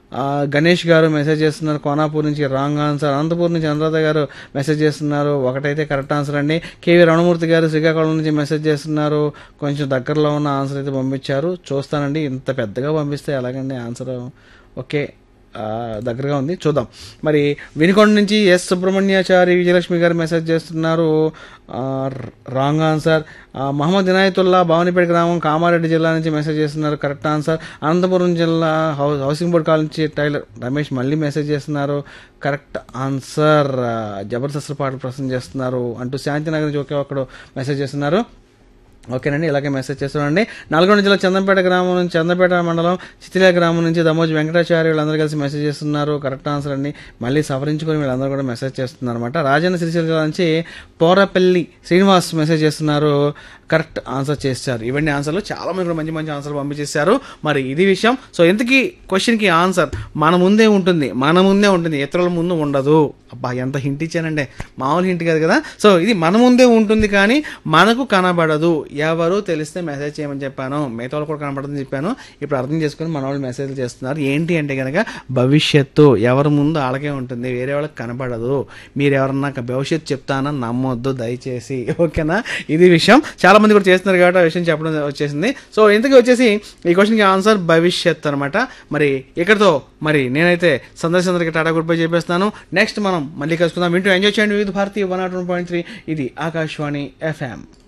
ఆ, గణేష్ గారు మెసేజ్ చేస్తున్నారు కోనాపూర్ నుంచి రాంగ్ ఆన్సర్ అనంతపూర్ నుంచి అనురాధ గారు మెసేజ్ చేస్తున్నారు ఒకటైతే కరెక్ట్ ఆన్సర్ అండి కేవీ రమణమూర్తి గారు శ్రీకాకుళం నుంచి మెసేజ్ చేస్తున్నారు కొంచెం దగ్గరలో ఉన్న ఆన్సర్ అయితే పంపించారు చూస్తానండి ఇంత పెద్దగా పంపిస్తే ఎలాగండి ఆన్సర్ ఓకే ఆ, దగ్గరగా ఉంది చూద్దాం మరి వినుకొండ నుంచి ఎస్ సుబ్రహ్మణ్యాచారి విజయలక్ష్మి గారు మెసేజ్ చేస్తున్నారు ఆ, ర- రాంగ్ ఆన్సర్ ఆ, మహమ్మద్ ఇనాయతుల్లా భవానీపేట గ్రామం కామారెడ్డి జిల్లా నుంచి మెసేజ్ చేస్తున్నారు కరెక్ట్ ఆన్సర్ అనంతపురం జిల్లా హౌ హౌసింగ్ బోర్డ్ కాల్ నుంచి టైలర్ రమేష్ మళ్ళీ మెసేజ్ చేస్తున్నారు కరెక్ట్ ఆన్సర్ ఆ, జబర్దస్త్ పాటలు ప్రశ్న చేస్తున్నారు అంటూ శాంతినగర్ నుంచి ఒకే ఒక్కడు మెసేజ్ చేస్తున్నారు ఓకేనండి ఇలాగే మెసేజ్ చేస్తున్నాండి నల్గొండ జిల్లా చందంపేట గ్రామం నుంచి చందంపేట మండలం చితిల గ్రామం నుంచి దమోజ్ వెంకటాచార్య వీళ్ళందరూ కలిసి మెసేజ్ చేస్తున్నారు కరెక్ట్ ఆన్సర్ అండి మళ్ళీ సవరించుకొని వీళ్ళందరూ కూడా మెసేజ్ చేస్తున్నారు అనమాట రాజన్న సిరిసిల్ల జిల్లా నుంచి పోరపల్లి శ్రీనివాస్ మెసేజ్ చేస్తున్నారు కరెక్ట్ ఆన్సర్ చేశారు ఇవన్నీ ఆన్సర్లు చాలా మంది కూడా మంచి మంచి ఆన్సర్లు పంపించేశారు మరి ఇది విషయం సో ఇంతకీ క్వశ్చన్కి ఆన్సర్ మన ముందే ఉంటుంది మన ముందే ఉంటుంది ఇతరుల ముందు ఉండదు అబ్బా ఎంత హింట్ ఇచ్చానంటే మామూలు హింట్ కాదు కదా సో ఇది మన ముందే ఉంటుంది కానీ మనకు కనబడదు ఎవరు తెలిస్తే మెసేజ్ చేయమని చెప్పాను మిగతా వాళ్ళు కూడా కనబడదని చెప్పాను ఇప్పుడు అర్థం చేసుకుని మన వాళ్ళు మెసేజ్లు చేస్తున్నారు ఏంటి అంటే కనుక భవిష్యత్తు ఎవరి ముందు వాళ్ళకే ఉంటుంది వేరే వాళ్ళకి కనబడదు మీరు ఎవరన్నా భవిష్యత్తు చెప్తానని నమ్మొద్దు దయచేసి ఓకేనా ఇది విషయం చాలా మంది కూడా చేస్తున్నారు కాబట్టి ఆ విషయం చెప్పడం వచ్చేసింది సో ఇంతకీ వచ్చేసి ఈ క్వశ్చన్కి ఆన్సర్ భవిష్యత్ అనమాట మరి ఇక్కడతో మరి నేనైతే సందర్శనందరికి టాటా గుడ్ బై చెప్పేస్తాను నెక్స్ట్ మనం మళ్ళీ కలుసుకుందాం వింటూ ఎంజాయ్ చేయండి Vividh Bharati one nought one point three ఇది ఆకాశవాణి ఎఫ్ఎం